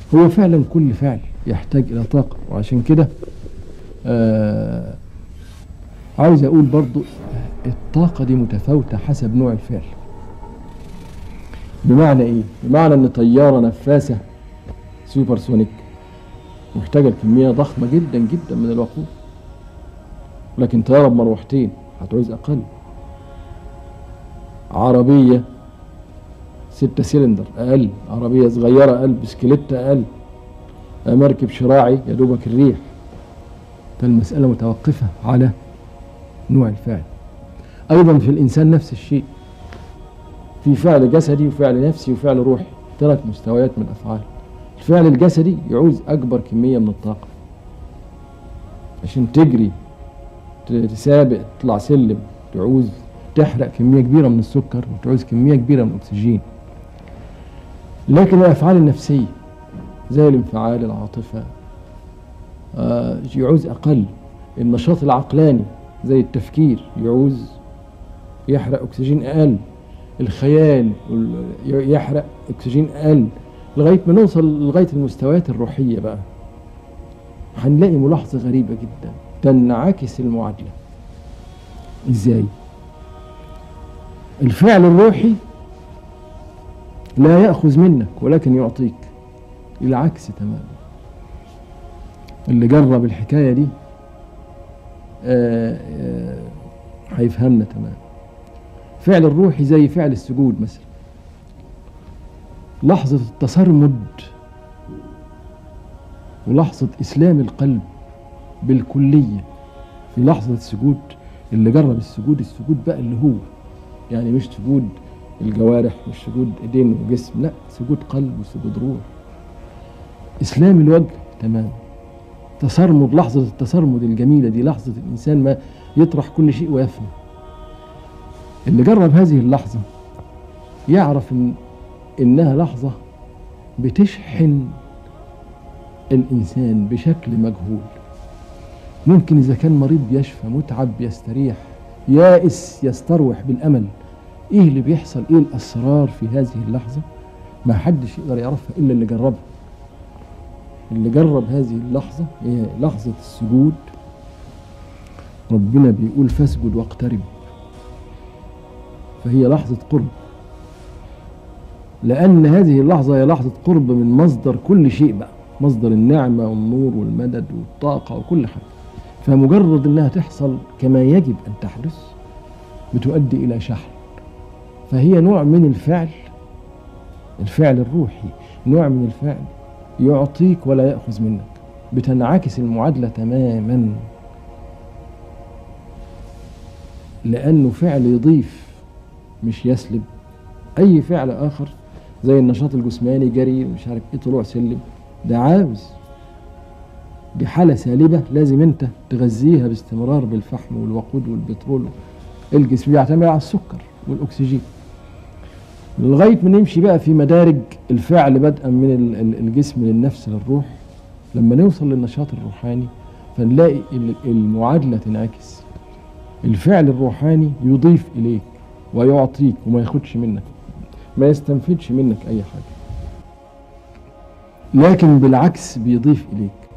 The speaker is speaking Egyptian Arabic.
هو فعلا كل فعل يحتاج إلى طاقة وعشان كده آه عاوز أقول برضو الطاقة دي متفاوتة حسب نوع الفعل بمعنى إيه؟ بمعنى إن طيارة نفاثة سوبر سونيك محتاجة كمية ضخمة جدا جدا من الوقود لكن طيارة بمروحتين هتعوز أقل عربية ستة سلندر أقل عربية صغيرة أقل بسكليت أقل مركب شراعي يا دوبك الريح فالمسألة متوقفة على نوع الفعل أيضا في الإنسان نفس الشيء في فعل جسدي وفعل نفسي وفعل روحي ثلاث مستويات من الأفعال الفعل الجسدي يعوز أكبر كمية من الطاقة عشان تجري تسابق تطلع سلم تعوز تحرق كمية كبيرة من السكر وتعوز كمية كبيرة من الأكسجين لكن الأفعال النفسية زي الانفعال العاطفة آه يعوز أقل النشاط العقلاني زي التفكير يعوز يحرق أكسجين أقل الخيال يحرق أكسجين أقل لغاية ما نوصل لغاية المستويات الروحية بقى هنلاقي ملاحظة غريبة جدا تنعكس المعادلة ازاي الفعل الروحي لا يأخذ منك ولكن يعطيك العكس تماما اللي جرب الحكاية دي آه، آه، هيفهمنا تماما فعل الروحي زي فعل السجود مثلا لحظة التصرمد ولحظة إسلام القلب بالكلية في لحظة السجود اللي جرب السجود السجود بقى اللي هو يعني مش سجود الجوارح مش سجود ايدين وجسم لا سجود قلب وسجود روح اسلام الوجه تمام تصرمد لحظة التصرمد الجميلة دي لحظة الإنسان ما يطرح كل شيء ويفنى اللي جرب هذه اللحظة يعرف إن إنها لحظة بتشحن الإنسان بشكل مجهول ممكن إذا كان مريض بيشفى متعب يستريح يائس يستروح بالأمل إيه اللي بيحصل إيه الأسرار في هذه اللحظة ما حدش يقدر يعرفها إلا اللي جربها اللي جرب هذه اللحظة هي لحظة السجود ربنا بيقول فاسجد واقترب فهي لحظة قرب لأن هذه اللحظة هي لحظة قرب من مصدر كل شيء بقى مصدر النعمة والنور والمدد والطاقة وكل حاجة فمجرد انها تحصل كما يجب ان تحدث بتؤدي الى شحن فهي نوع من الفعل الفعل الروحي نوع من الفعل يعطيك ولا ياخذ منك بتنعكس المعادله تماما لانه فعل يضيف مش يسلب اي فعل اخر زي النشاط الجسماني جري مش عارف ايه طلوع سلم ده عاوز دي حالة سالبة لازم انت تغذيها باستمرار بالفحم والوقود والبترول الجسم بيعتمد على السكر والاكسجين لغاية ما نمشي بقى في مدارج الفعل بدءا من ال- ال- الجسم للنفس للروح لما نوصل للنشاط الروحاني فنلاقي ال- المعادلة تنعكس الفعل الروحاني يضيف إليك ويعطيك وما ياخدش منك ما يستنفدش منك أي حاجة لكن بالعكس بيضيف إليك